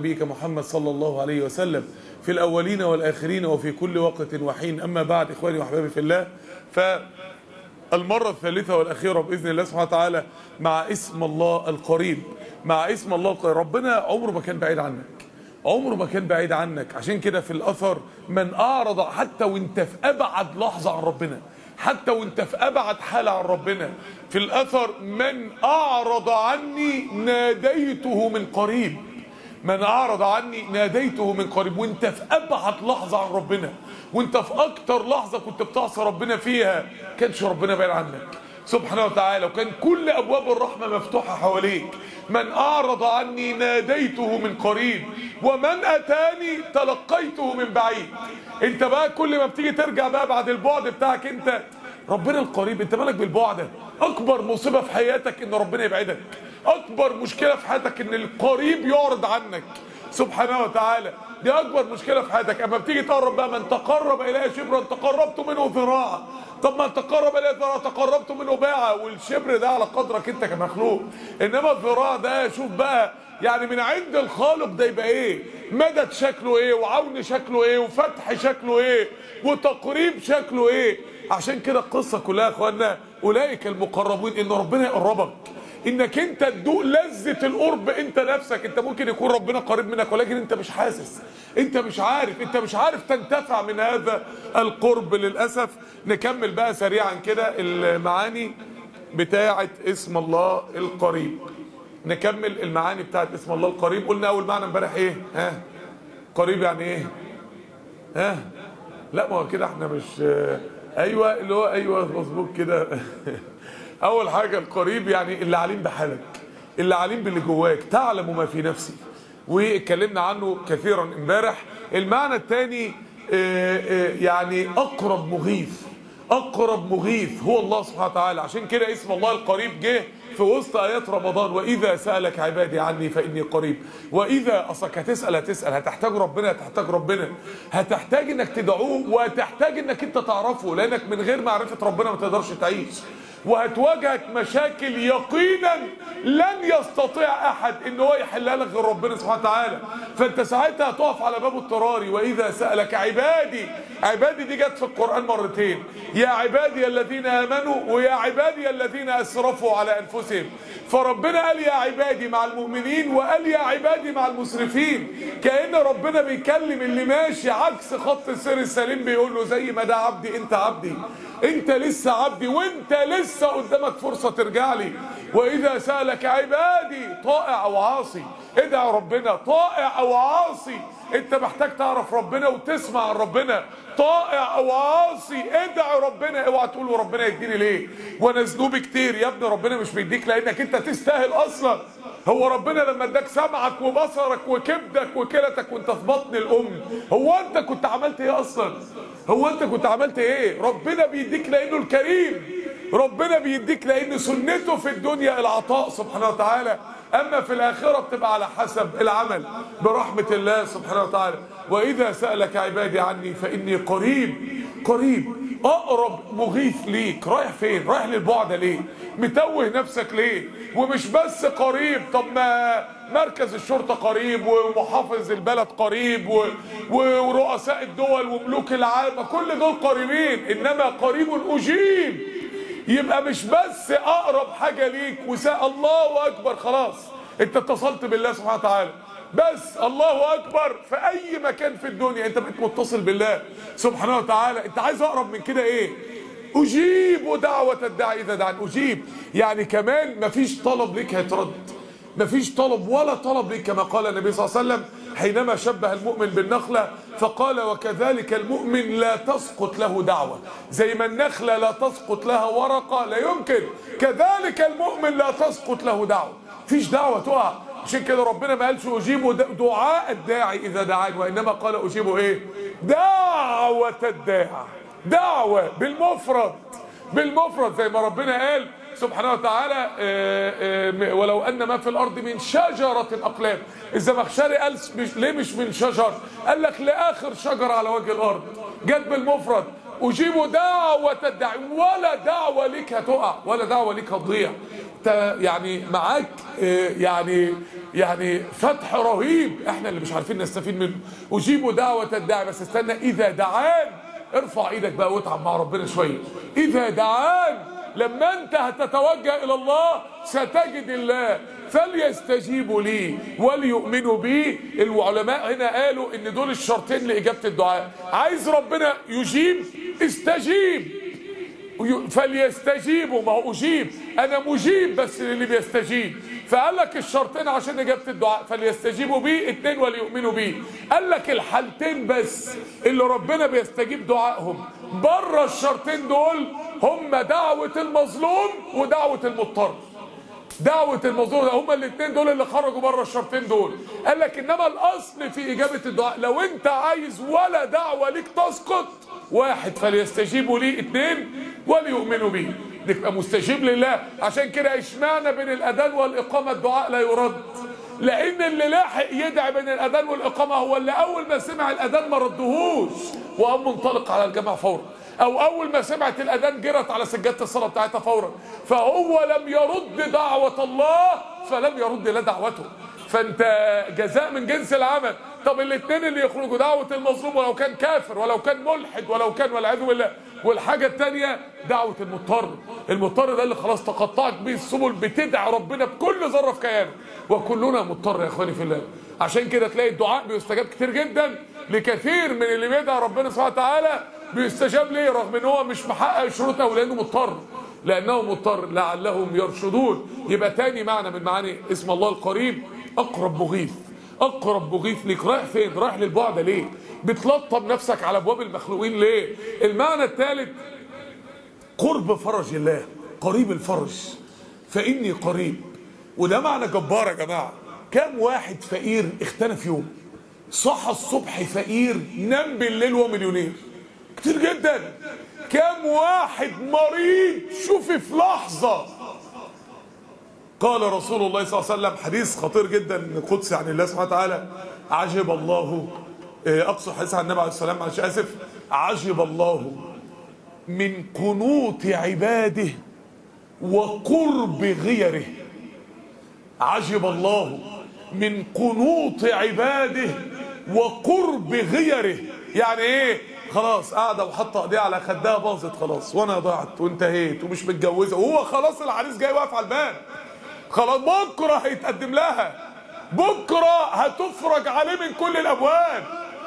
نبيك محمد صلى الله عليه وسلم في الأولين والآخرين وفي كل وقت وحين أما بعد إخواني وأحبابي في الله فالمرة الثالثة والأخيرة بإذن الله سبحانه وتعالى مع اسم الله القريب مع اسم الله القريب ربنا عمره ما كان بعيد عنك عمره ما كان بعيد عنك عشان كده في الأثر من أعرض حتى وانت في أبعد لحظة عن ربنا حتى وانت في أبعد حالة عن ربنا في الأثر من أعرض عني ناديته من قريب من أعرض عني ناديته من قريب وانت في أبعد لحظة عن ربنا وانت في أكتر لحظة كنت بتعصى ربنا فيها كانش ربنا بعيد عنك سبحانه وتعالى وكان كل أبواب الرحمة مفتوحة حواليك من أعرض عني ناديته من قريب ومن أتاني تلقيته من بعيد انت بقى كل ما بتيجي ترجع بقى بعد البعد بتاعك انت ربنا القريب انت مالك بالبعد اكبر مصيبة في حياتك ان ربنا يبعدك اكبر مشكلة في حياتك ان القريب يعرض عنك سبحانه وتعالى دي اكبر مشكلة في حياتك اما بتيجي تقرب بقى من تقرب الي شبرا تقربت منه ذراعا طب ما تقرب الي ذراع تقربت منه باعا والشبر ده على قدرك انت كمخلوق انما الذراع ده شوف بقى يعني من عند الخالق ده يبقى ايه مدد شكله ايه وعون شكله ايه وفتح شكله ايه وتقريب شكله ايه عشان كده القصة كلها يا اخوانا اولئك المقربون ان ربنا يقربك انك انت تدوق لذة القرب انت نفسك انت ممكن يكون ربنا قريب منك ولكن انت مش حاسس انت مش عارف انت مش عارف تنتفع من هذا القرب للأسف نكمل بقى سريعا كده المعاني بتاعة اسم الله القريب نكمل المعاني بتاعة اسم الله القريب قلنا اول معنى امبارح ايه ها قريب يعني ايه ها لا ما هو كده احنا مش ايوه اللي هو ايوه مظبوط كده اول حاجة القريب يعني اللي عليم بحالك اللي عليم باللي جواك تعلم ما في نفسي واتكلمنا عنه كثيرا امبارح المعنى الثاني يعني اقرب مغيث اقرب مغيث هو الله سبحانه وتعالى عشان كده اسم الله القريب جه في وسط ايات رمضان واذا سالك عبادي عني فاني قريب واذا اصلك هتسال هتسال هتحتاج ربنا هتحتاج ربنا هتحتاج انك تدعوه وهتحتاج انك انت تعرفه لانك من غير معرفه ربنا ما تقدرش تعيش وهتواجهك مشاكل يقينا لن يستطيع احد ان هو يحلها لك غير ربنا سبحانه وتعالى فانت ساعتها هتقف على باب اضطراري واذا سالك عبادي عبادي دي جت في القران مرتين يا عبادي الذين امنوا ويا عبادي الذين اسرفوا على انفسهم فربنا قال يا عبادي مع المؤمنين وقال يا عبادي مع المسرفين كأن ربنا بيكلم اللي ماشي عكس خط السير السليم بيقول له زي ما ده عبدي انت عبدي انت لسه عبدي وانت لسه قدامك فرصة ترجع لي واذا سألك عبادي طائع او عاصي ادعى ربنا طائع او عاصي انت محتاج تعرف ربنا وتسمع عن ربنا طائع او عاصي ادعي ربنا اوعى تقول ربنا يديني ليه وانا ذنوبي كتير يا ابني ربنا مش بيديك لانك انت تستاهل اصلا هو ربنا لما اداك سمعك وبصرك وكبدك وكلتك وانت في بطن الام هو انت كنت عملت ايه اصلا هو انت كنت عملت ايه ربنا بيديك لانه الكريم ربنا بيديك لان سنته في الدنيا العطاء سبحانه وتعالى اما في الاخره بتبقى على حسب العمل برحمه الله سبحانه وتعالى واذا سالك عبادي عني فاني قريب قريب اقرب مغيث ليك رايح فين رايح للبعد ليه متوه نفسك ليه ومش بس قريب طب ما مركز الشرطه قريب ومحافظ البلد قريب و... ورؤساء الدول وملوك العالم كل دول قريبين انما قريب اجيب يبقى مش بس اقرب حاجه ليك وساء الله اكبر خلاص انت اتصلت بالله سبحانه وتعالى بس الله اكبر في اي مكان في الدنيا انت بقيت متصل بالله سبحانه وتعالى انت عايز اقرب من كده ايه اجيب دعوه الداعي اذا دعان اجيب يعني كمان مفيش طلب ليك هيترد مفيش طلب ولا طلب ليك كما قال النبي صلى الله عليه وسلم حينما شبه المؤمن بالنخلة فقال وكذلك المؤمن لا تسقط له دعوة زي ما النخلة لا تسقط لها ورقة لا يمكن كذلك المؤمن لا تسقط له دعوة فيش دعوة تقع عشان كده ربنا ما قالش اجيبوا دعاء الداعي اذا دعان وانما قال اجيبوا ايه دعوة الداعي دعوة بالمفرد بالمفرد زي ما ربنا قال سبحانه وتعالى ولو ان ما في الارض من شجرة اقلام الزمخشري قال مش ليه مش من شجر قال لك لاخر شجر على وجه الارض جت بالمفرد اجيب دعوة الداعي ولا دعوة ليك هتقع ولا دعوة ليك هتضيع انت يعني معاك اه، يعني يعني فتح رهيب احنا اللي مش عارفين نستفيد منه اجيبوا دعوه الداعي بس استنى اذا دعان ارفع ايدك بقى واتعب مع ربنا شويه اذا دعان لما انت هتتوجه الى الله ستجد الله فليستجيبوا لي وليؤمنوا بي العلماء هنا قالوا ان دول الشرطين لاجابه الدعاء عايز ربنا يجيب استجيب وي- فليستجيبوا ما هو اجيب انا مجيب بس للي بيستجيب فقال لك الشرطين عشان اجابه الدعاء فليستجيبوا بي اتنين وليؤمنوا بي قال لك الحالتين بس اللي ربنا بيستجيب دعائهم بره الشرطين دول هم دعوه المظلوم ودعوه المضطر دعوة المظلوم هما الاثنين دول اللي خرجوا بره الشرطين دول قال لك انما الاصل في اجابة الدعاء لو انت عايز ولا دعوة ليك تسقط واحد فليستجيبوا لي اثنين وليؤمنوا بي نبقى مستجيب لله عشان كده اشمعنى بين الاذان والاقامة الدعاء لا يرد لان اللي لاحق يدعي بين الاذان والاقامة هو اللي اول ما سمع الاذان ما ردهوش وقام منطلق على الجماعة فورا او اول ما سمعت الاذان جرت على سجاده الصلاه بتاعتها فورا فهو لم يرد دعوه الله فلم يرد لا دعوته فانت جزاء من جنس العمل طب الاثنين اللي يخرجوا دعوه المظلوم ولو كان كافر ولو كان ملحد ولو كان والعياذ بالله والحاجه الثانيه دعوه المضطر المضطر ده اللي خلاص تقطعت بيه السبل بتدعي ربنا بكل ذره في كيانه وكلنا مضطر يا اخواني في الله عشان كده تلاقي الدعاء بيستجاب كتير جدا لكثير من اللي بيدعي ربنا سبحانه وتعالى بيستجاب ليه رغم ان هو مش محقق شروطه ولانه مضطر لانه مضطر لعلهم يرشدون يبقى تاني معنى من معاني اسم الله القريب اقرب مغيث اقرب مغيث ليك رايح فين رايح للبعد ليه بتلطم نفسك على ابواب المخلوقين ليه المعنى الثالث قرب فرج الله قريب الفرج فاني قريب وده معنى جبار يا جماعه كام واحد فقير اختنى في يوم صحى الصبح فقير نام بالليل وهو مليونير كتير جدا كام واحد مريض شوفي في لحظة قال رسول الله صلى الله عليه وسلم حديث خطير جدا قدسي عن الله سبحانه وتعالى عجب الله آه، اقصى حديث عن النبي عليه الصلاه والسلام معلش اسف عجب الله من قنوط عباده وقرب غيره عجب الله من قنوط عباده وقرب غيره يعني ايه خلاص قاعده وحاطه ايديها على خدها باظت خلاص وانا ضعت وانتهيت ومش متجوزه وهو خلاص العريس جاي واقف على الباب خلاص بكره هيتقدم لها بكره هتفرج عليه من كل الابواب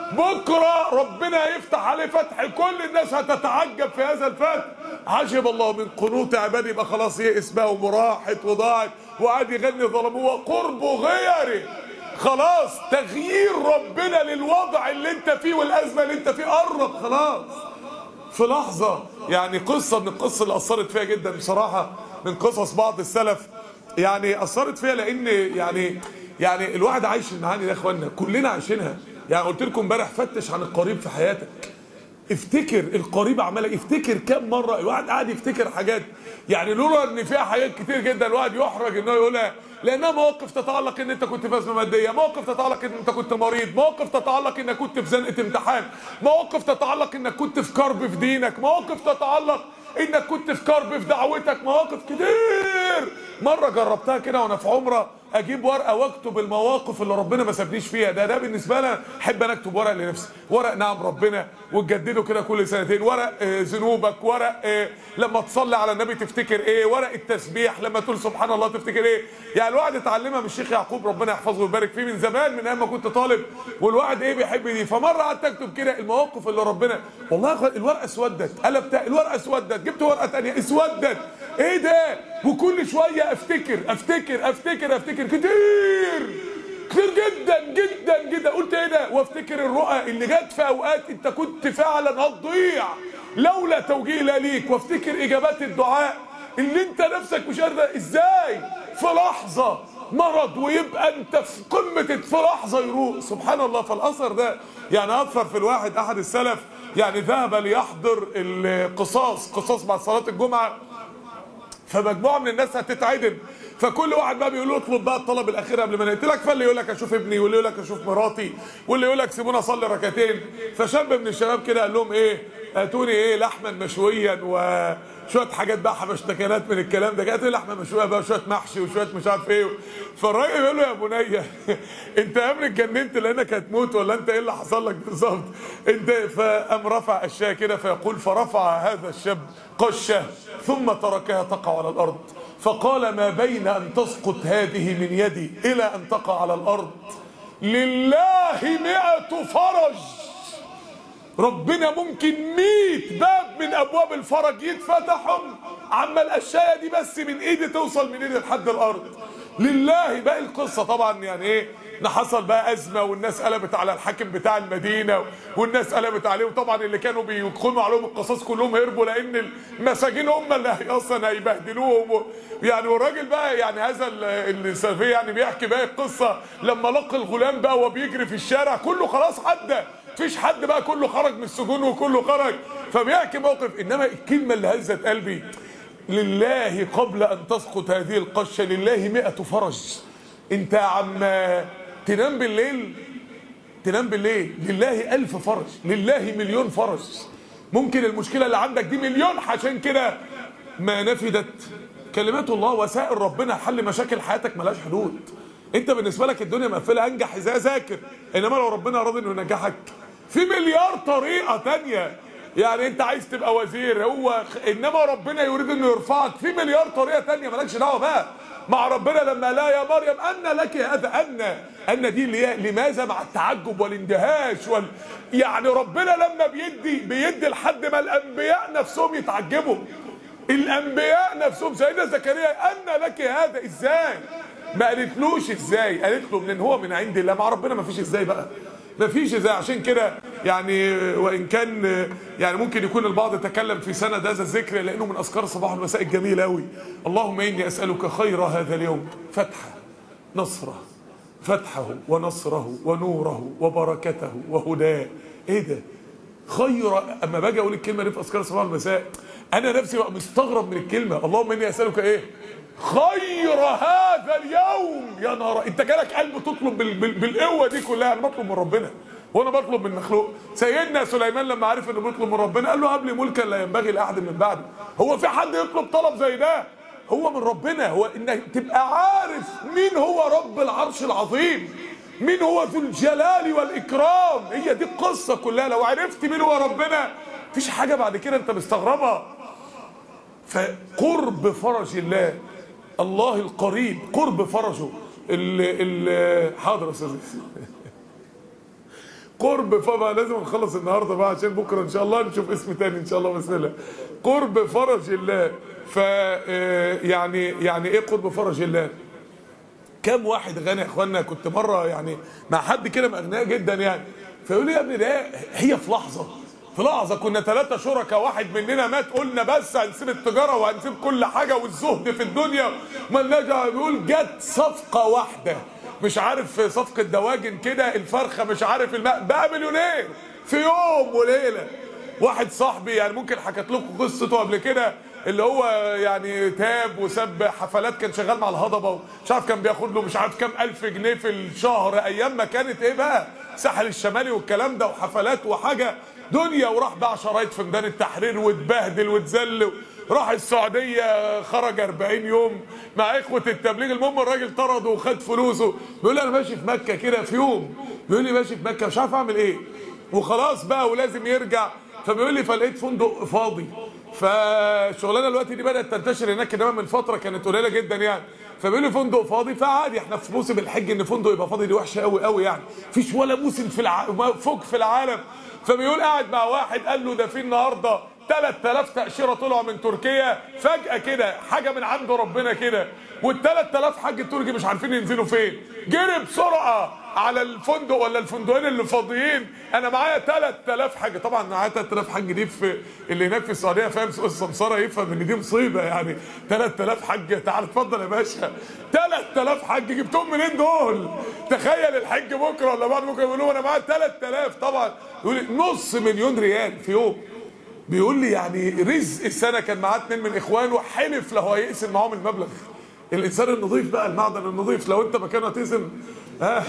بكره ربنا يفتح عليه فتح كل الناس هتتعجب في هذا الفتح عجب الله من قنوط عبادي يبقى خلاص يئس بقى ومراحت وضاعت وقعد يغني ظلموه وقرب غيره خلاص تغيير ربنا للوضع اللي انت فيه والازمه اللي انت فيه قرب خلاص في لحظه يعني قصه من القصص اللي اثرت فيها جدا بصراحه من قصص بعض السلف يعني اثرت فيها لان يعني يعني الواحد عايش المعاني ده يا اخوانا كلنا عايشينها يعني قلت لكم امبارح فتش عن القريب في حياتك افتكر القريب عمال افتكر كم مره الواحد قاعد يفتكر حاجات يعني لولا ان فيها حاجات كتير جدا الواحد يحرج انه يقولها لانها مواقف تتعلق ان انت كنت في ازمه ماديه مواقف تتعلق ان انت كنت مريض مواقف تتعلق انك كنت في زنقه امتحان مواقف تتعلق انك كنت في كرب في دينك مواقف تتعلق انك كنت في كرب في دعوتك مواقف كتير مره جربتها كده وانا في عمره اجيب ورقه واكتب المواقف اللي ربنا ما سابنيش فيها ده ده بالنسبه لي احب انا اكتب ورق لنفسي ورق نعم ربنا وتجدده كده كل سنتين ورق آه، ذنوبك ورق آه، لما تصلي على النبي تفتكر ايه ورق التسبيح لما تقول سبحان الله تفتكر ايه يعني الواحد اتعلمها من الشيخ يعقوب ربنا يحفظه ويبارك فيه من زمان من ايام ما كنت طالب والواحد ايه بيحب دي فمره قعدت اكتب كده المواقف اللي ربنا والله يا اخوان الورقه اسودت قلبت الورقه اسودت جبت ورقه ثانيه اسودت ايه ده وكل شويه افتكر افتكر افتكر افتكر كتير كتير جدا جدا جدا قلت ايه ده وافتكر الرؤى اللي جت في اوقات انت كنت فعلا هتضيع لولا توجيه لا ليك وافتكر اجابات الدعاء اللي انت نفسك مش قادر ازاي في لحظه مرض ويبقى انت في قمه في لحظه يروح سبحان الله فالاثر ده يعني اثر في الواحد احد السلف يعني ذهب ليحضر القصاص قصاص بعد صلاه الجمعه فمجموعه من الناس هتتعدم فكل واحد بقى بيقول له اطلب بقى الطلب الاخير قبل ما نقتلك فاللي يقول لك اشوف ابني واللي يقول لك اشوف مراتي واللي يقول لك سيبوني اصلي ركعتين فشاب من الشباب كده قال لهم ايه اتوني ايه لحما مشويا شويه حاجات بقى حبشتكنات من الكلام ده جات لحمه مشويه بقى شويه محشي وشويه مش عارف ايه فالراجل بيقول له يا بنيه انت يا ابني اتجننت لانك هتموت ولا انت ايه اللي حصل لك بالظبط انت فقام رفع الشاه كده فيقول فرفع هذا الشاب قشه ثم تركها تقع على الارض فقال ما بين ان تسقط هذه من يدي الى ان تقع على الارض لله مئة فرج ربنا ممكن مئة باب من ابواب الفرج يتفتحهم عما الاشياء دي بس من ايدي توصل من ايدي لحد الارض لله باقي القصه طبعا يعني ايه ده حصل بقى ازمه والناس قلبت على الحاكم بتاع المدينه والناس قلبت عليه وطبعا اللي كانوا بيقيموا عليهم القصاص كلهم هربوا لان المساجين هم اللي هي- اصلا هيبهدلوهم و- يعني والراجل بقى يعني هذا ال- السلفي يعني بيحكي بقى القصه لما لقى الغلام بقى وهو بيجري في الشارع كله خلاص عدى مفيش حد بقى كله خرج من السجون وكله خرج فبيحكي موقف انما الكلمه اللي هزت قلبي لله قبل ان تسقط هذه القشه لله مئة فرج انت يا عم تنام بالليل تنام بالليل لله ألف فرج لله مليون فرج ممكن المشكلة اللي عندك دي مليون عشان كده ما نفدت كلمات الله وسائل ربنا حل مشاكل حياتك ملهاش حدود انت بالنسبة لك الدنيا مقفلة انجح ازاي ذاكر انما لو ربنا راضي انه ينجحك في مليار طريقة تانية يعني انت عايز تبقى وزير هو انما ربنا يريد انه يرفعك في مليار طريقة تانية مالكش دعوة بقى مع ربنا لما لا يا مريم أن لك هذا أن أن دي اللي هي لماذا مع التعجب والاندهاش وال يعني ربنا لما بيدي بيدي لحد ما الأنبياء نفسهم يتعجبوا الأنبياء نفسهم سيدنا زكريا أن لك هذا إزاي ما قالتلوش إزاي قالت له من هو من عند الله مع ربنا ما فيش إزاي بقى ما فيش ازاي عشان كده يعني وان كان يعني ممكن يكون البعض تكلم في سند هذا الذكر لانه من اذكار الصباح والمساء الجميله قوي اللهم اني اسالك خير هذا اليوم فتحه نصره فتحه ونصره ونوره وبركته وهداه ايه ده خير اما باجي اقول الكلمه دي في اذكار الصباح والمساء انا نفسي بقى مستغرب من الكلمه اللهم اني اسالك ايه خير هذا اليوم يا نهار انت جالك قلب تطلب بال... بال... بالقوه دي كلها انا بطلب من ربنا وانا بطلب من مخلوق سيدنا سليمان لما عرف انه بيطلب من ربنا قال له هب لي ملكا لا ينبغي لاحد من بعدي هو في حد يطلب طلب زي ده هو من ربنا هو انك تبقى عارف مين هو رب العرش العظيم مين هو ذو الجلال والاكرام هي دي القصه كلها لو عرفت مين هو ربنا مفيش حاجه بعد كده انت مستغربها فقرب فرج الله الله القريب قرب فرجه ال ال حاضر يا استاذ قرب فبقى لازم نخلص النهارده بقى عشان بكره ان شاء الله نشوف اسم تاني ان شاء الله باذن الله قرب فرج الله ف آه، يعني يعني ايه قرب فرج الله كم واحد غني يا اخوانا كنت مره يعني مع حد كده من اغنياء جدا يعني فيقول لي يا ابني ده هي في لحظه في لحظه كنا ثلاثه شركاء واحد مننا مات قلنا بس هنسيب التجاره وهنسيب كل حاجه والزهد في الدنيا مالناش دعوه بيقول جت صفقه واحده مش عارف صفقه دواجن كده الفرخه مش عارف الماء بقى مليونير في يوم وليله واحد صاحبي يعني ممكن حكيت لكم قصته قبل كده اللي هو يعني تاب وساب حفلات كان شغال مع الهضبه مش عارف كان بياخد له مش عارف كام الف جنيه في الشهر ايام ما كانت ايه بقى الساحل الشمالي والكلام ده وحفلات وحاجه دنيا وراح باع شرايط في ميدان التحرير واتبهدل واتذل راح السعوديه خرج 40 يوم مع اخوه التبليغ المهم الراجل طرده وخد فلوسه بيقول لي انا ماشي في مكه كده في يوم بيقول لي ماشي في مكه مش عارف اعمل ايه وخلاص بقى ولازم يرجع فبيقول لي فلقيت فندق فاضي فالشغلانه دلوقتي دي بدات تنتشر هناك انما من فتره كانت قليله جدا يعني فبيقول لي فندق فاضي فعادي احنا في موسم الحج ان فندق يبقى فاضي دي وحشه قوي قوي يعني مفيش ولا موسم في الع... فوق في العالم فبيقول قاعد مع واحد قال له ده في النهارده 3000 تأشيرة طلعوا من تركيا فجأة كده حاجة من عند ربنا كده وال 3000 حاج تركي مش عارفين ينزلوا فين جري بسرعة على الفندق ولا الفندقين اللي فاضيين انا معايا 3000 حاج طبعا معايا 3000 حاج دي في اللي هناك في السعوديه فاهم سوق السمسره يفهم ان دي مصيبه يعني 3000 حاج تعال اتفضل يا باشا 3000 حاج جبتهم منين دول تخيل الحج بكره ولا بعد بكره يقولوا انا معايا 3000 طبعا يقول لي نص مليون ريال في يوم بيقول لي يعني رزق السنه كان معاه اتنين من اخوانه حلف له هيقسم معاهم المبلغ الانسان النظيف بقى المعدن النظيف لو انت مكانه هتقسم ها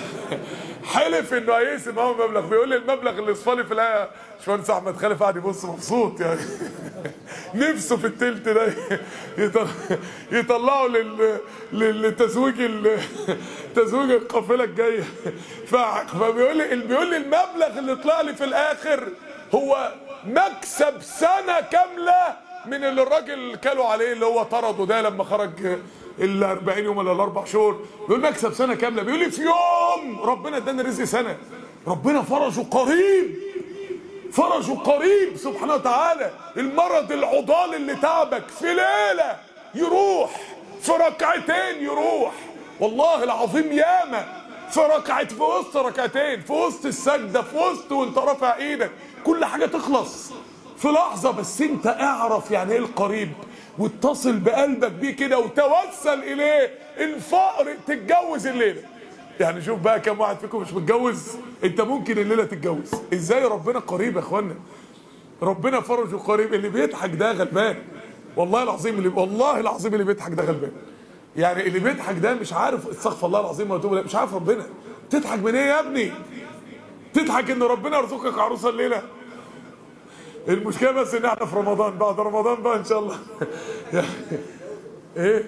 حلف انه هيقسم معاهم المبلغ بيقول لي المبلغ اللي اصفالي في الايه باشمهندس احمد خالف قاعد يبص مبسوط يعني نفسه في التلت ده يطل- يطلعوا لل... لل- لتزويج ال... تزويج القافله الجايه ف... فبيقول لي بيقول لي المبلغ اللي طلع لي في الاخر هو مكسب سنه كامله من اللي الراجل كلوا عليه اللي هو طرده ده لما خرج ال 40 يوم ولا الاربع شهور بيقول مكسب سنه كامله بيقول لي في يوم ربنا اداني رزق سنه ربنا فرجه قريب فرجه قريب سبحانه وتعالى المرض العضال اللي تعبك في ليله يروح في ركعتين يروح والله العظيم ياما في ركعة في وسط ركعتين في وسط السجدة في وسط وانت رافع ايدك كل حاجة تخلص في لحظة بس انت اعرف يعني ايه القريب واتصل بقلبك بيه كده وتوسل اليه الفقر تتجوز الليلة يعني شوف بقى كم واحد فيكم مش متجوز انت ممكن الليلة تتجوز ازاي ربنا قريب يا اخوانا ربنا فرجه قريب اللي بيضحك ده غلبان والله العظيم اللي والله العظيم اللي بيضحك ده غلبان يعني اللي بيضحك ده مش عارف استغفر الله العظيم واتوب اليه مش عارف ربنا تضحك من ايه يا ابني تضحك ان ربنا يرزقك عروسه الليله المشكله بس ان احنا في رمضان بعد رمضان بقى ان شاء الله يعني ايه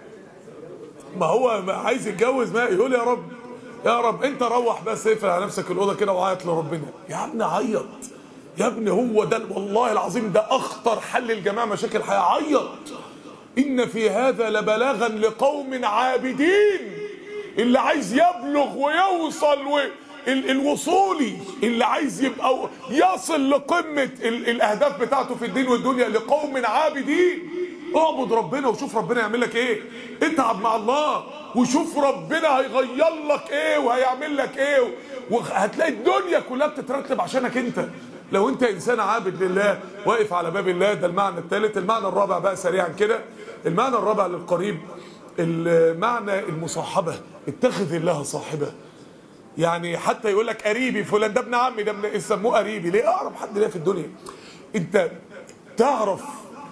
ما هو ما عايز يتجوز ما يقول يا رب يا رب انت روح بس اقفل على نفسك الاوضه كده وعيط لربنا يا ابني عيط يا ابني هو ده والله العظيم ده اخطر حل لجميع مشاكل الحياه عيط ان في هذا لبلاغا لقوم عابدين اللي عايز يبلغ ويوصل و... ال- الوصولي اللي عايز يبقى يصل لقمة ال- الأهداف بتاعته في الدين والدنيا لقوم عابدين اعبد ربنا وشوف ربنا يعمل لك ايه اتعب مع الله وشوف ربنا هيغير لك ايه وهيعمل لك ايه وهتلاقي الدنيا كلها بتترتب عشانك انت لو انت انسان عابد لله واقف على باب الله ده المعنى الثالث المعنى الرابع بقى سريعا كده المعنى الرابع للقريب المعنى المصاحبة اتخذ الله صاحبه يعني حتى يقول لك قريبي فلان ده ابن عمي ده ابن يسموه قريبي ليه اقرب حد ليا في الدنيا انت تعرف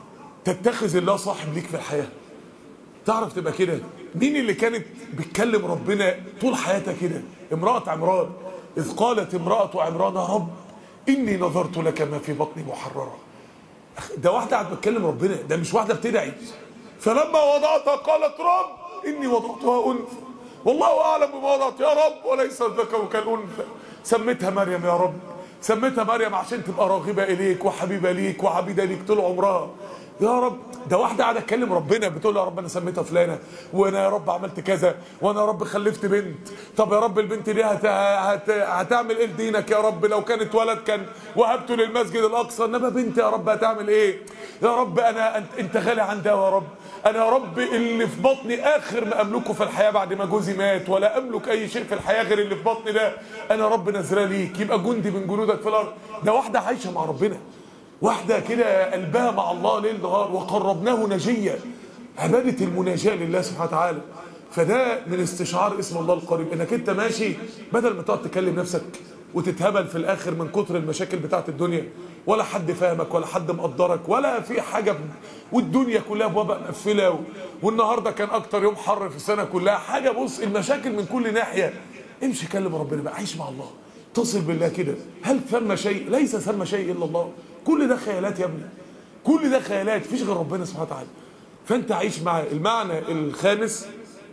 تتخذ الله صاحب ليك في الحياه تعرف تبقى كده مين اللي كانت بتكلم ربنا طول حياتها كده امرأة عمران إذ قالت امرأة عمران يا رب إني نظرت لك ما في بطني محررة ده واحدة قاعدة بتكلم ربنا ده مش واحدة بتدعي فلما وضعتها قالت رب إني وضعتها أنثى والله أعلم بما وضعت يا رب وليس الذكر كالأنثى سميتها مريم يا رب سميتها مريم عشان تبقى راغبة إليك وحبيبة ليك وعبيدة ليك طول عمرها يا رب ده واحدة قاعدة تكلم ربنا بتقول له يا رب أنا سميتها فلانة وأنا يا رب عملت كذا وأنا يا رب خلفت بنت طب يا رب البنت دي هت... هت... هتعمل إيه لدينك يا رب لو كانت ولد كان وهبته للمسجد الأقصى إنما بنت يا رب هتعمل إيه يا رب أنا أنت, انت غالي عندها يا رب أنا يا رب اللي في بطني آخر ما أملكه في الحياة بعد ما جوزي مات ولا أملك أي شيء في الحياة غير اللي في بطني ده أنا يا رب نزراه ليك يبقى جندي من جنودك في الأرض ده واحدة عايشة مع ربنا واحدة كده قلبها مع الله ليل نهار وقربناه نجيا عبادة المناجاة لله سبحانه وتعالى فده من استشعار اسم الله القريب انك انت ماشي بدل ما تقعد تكلم نفسك وتتهبل في الاخر من كتر المشاكل بتاعت الدنيا ولا حد فاهمك ولا حد مقدرك ولا في حاجة ب... والدنيا كلها بوابة مقفلة و... والنهاردة كان اكتر يوم حر في السنة كلها حاجة بص المشاكل من كل ناحية امشي كلم ربنا بقى عيش مع الله اتصل بالله كده هل ثم شيء ليس ثم شيء الا الله كل ده خيالات يا ابني كل ده خيالات مفيش غير ربنا سبحانه وتعالى فانت عيش معاه المعنى الخامس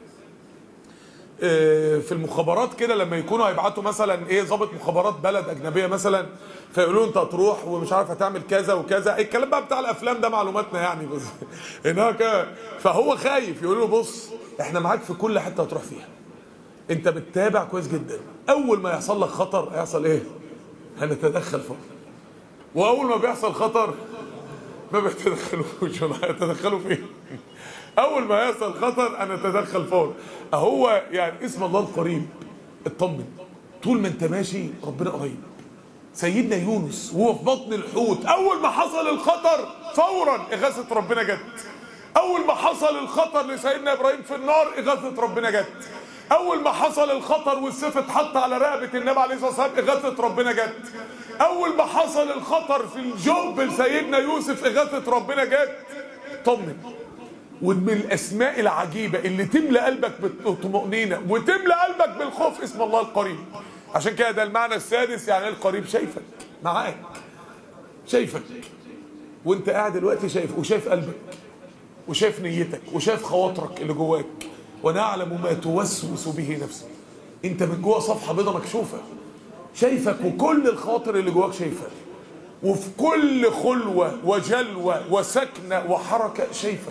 في المخابرات كده لما يكونوا هيبعتوا مثلا ايه ضابط مخابرات بلد اجنبيه مثلا فيقولوا انت هتروح ومش عارف هتعمل كذا وكذا الكلام بقى بتاع الافلام ده معلوماتنا يعني بس هناك فهو خايف يقول له بص احنا معاك في كل حته هتروح فيها انت بتتابع كويس جدا اول ما يحصل لك خطر هيحصل ايه هنتدخل فوق واول ما بيحصل خطر ما بيتدخلوش ولا هيتدخلوا فيه اول ما يحصل خطر انا اتدخل فور اهو يعني اسم الله القريب اطمن طول ما انت ماشي ربنا قريب سيدنا يونس وهو في بطن الحوت اول ما حصل الخطر فورا اغاثه ربنا جت اول ما حصل الخطر لسيدنا ابراهيم في النار اغاثه ربنا جت اول ما حصل الخطر والسيف اتحط على رقبه النبي عليه الصلاه والسلام اغاثه ربنا جت اول ما حصل الخطر في الجب لسيدنا يوسف اغاثه ربنا جت طمن ومن الاسماء العجيبه اللي تملى قلبك بالطمانينه وتملى قلبك بالخوف اسم الله القريب عشان كده ده المعنى السادس يعني القريب شايفك معاك شايفك وانت قاعد دلوقتي شايف وشايف قلبك وشايف نيتك وشايف خواطرك اللي جواك ونعلم ما توسوس به نفسك انت من جوه صفحه بيضه مكشوفه شايفك وكل الخواطر اللي جواك شايفها وفي كل خلوه وجلوه وسكنه وحركه شايفك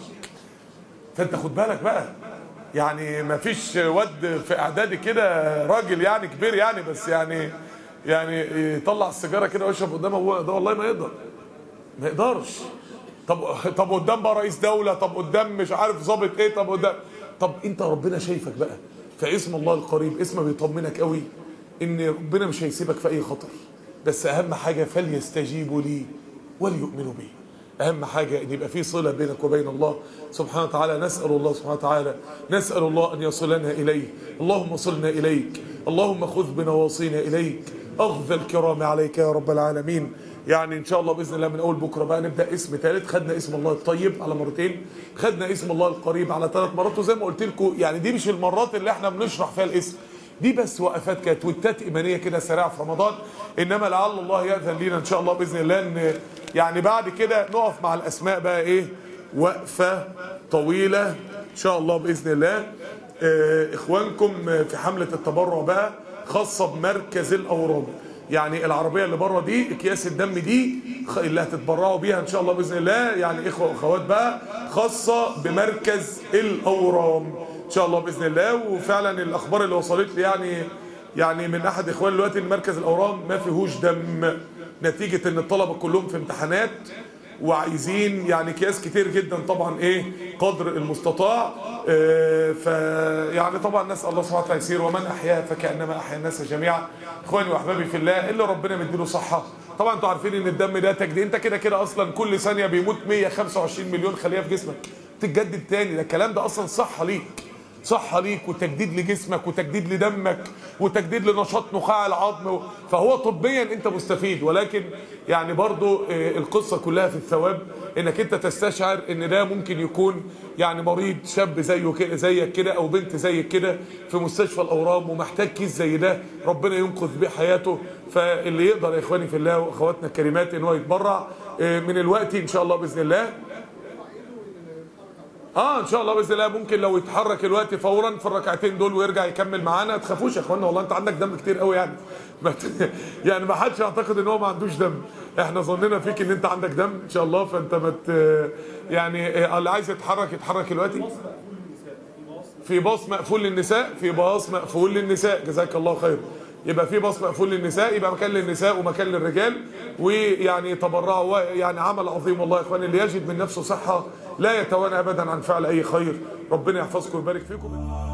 فانت خد بالك بقى يعني ما فيش واد في اعدادي كده راجل يعني كبير يعني بس يعني يعني يطلع السيجاره كده ويشرب قدام ابوه ده والله ما يقدر ما يقدرش طب طب قدام بقى رئيس دوله طب قدام مش عارف ظابط ايه طب قدام طب انت ربنا شايفك بقى فاسم الله القريب اسم بيطمنك قوي ان ربنا مش هيسيبك في اي خطر بس اهم حاجه فليستجيبوا لي وليؤمنوا بي اهم حاجه ان يبقى في صله بينك وبين الله سبحانه وتعالى نسال الله سبحانه وتعالى نسال الله ان يصلنا اليه اللهم صلنا اليك اللهم خذ بنواصينا اليك اخذ الكرام عليك يا رب العالمين يعني ان شاء الله باذن الله من اول بكره بقى نبدا اسم ثالث خدنا اسم الله الطيب على مرتين خدنا اسم الله القريب على ثلاث مرات وزي ما قلت لكم يعني دي مش المرات اللي احنا بنشرح فيها الاسم دي بس وقفات كانت تويتات ايمانيه كده سريعه في رمضان انما لعل الله ياذن لينا ان شاء الله باذن الله ان يعني بعد كده نقف مع الاسماء بقى ايه وقفه طويله ان شاء الله باذن الله اه اخوانكم في حمله التبرع بقى خاصه بمركز الاورام يعني العربيه اللي بره دي اكياس الدم دي اللي هتتبرعوا بيها ان شاء الله باذن الله يعني اخوه واخوات بقى خاصه بمركز الاورام ان شاء الله باذن الله وفعلا الاخبار اللي وصلت لي يعني يعني من احد اخواني دلوقتي ان مركز الاورام ما فيهوش دم نتيجه ان الطلبه كلهم في امتحانات وعايزين يعني اكياس كتير جدا طبعا ايه قدر المستطاع اه فيعني طبعا نسال الله سبحانه وتعالى يسير ومن احياها فكانما احيا الناس جميعا اخواني واحبابي في الله اللي ربنا مديله صحه طبعا انتوا عارفين ان الدم ده تجديد انت كده كده اصلا كل ثانيه بيموت 125 مليون خليه في جسمك تتجدد تاني ده الكلام ده اصلا صحه ليك صحة ليك وتجديد لجسمك وتجديد لدمك وتجديد لنشاط نخاع العظم فهو طبيا انت مستفيد ولكن يعني برضو القصة كلها في الثواب انك انت تستشعر ان ده ممكن يكون يعني مريض شاب زيه كده زيك كده او بنت زيك كده في مستشفى الاورام ومحتاج كيس زي ده ربنا ينقذ بيه حياته فاللي يقدر يا اخواني في الله واخواتنا الكريمات ان هو يتبرع من الوقت ان شاء الله باذن الله اه ان شاء الله باذن الله ممكن لو يتحرك الوقت فورا في الركعتين دول ويرجع يكمل معانا ما تخافوش يا اخوانا والله انت عندك دم كتير قوي يعني يعني ما حدش يعتقد ان هو ما عندوش دم احنا ظننا فيك ان انت عندك دم ان شاء الله فانت مت يعني اللي عايز يتحرك يتحرك دلوقتي في باص مقفول للنساء في باص مقفول للنساء جزاك الله خير يبقى في باص مقفول للنساء يبقى مكان للنساء ومكان للرجال ويعني تبرعوا يعني عمل عظيم والله يا اخواني اللي يجد من نفسه صحه لا يتوانى ابدا عن فعل اي خير ربنا يحفظكم ويبارك فيكم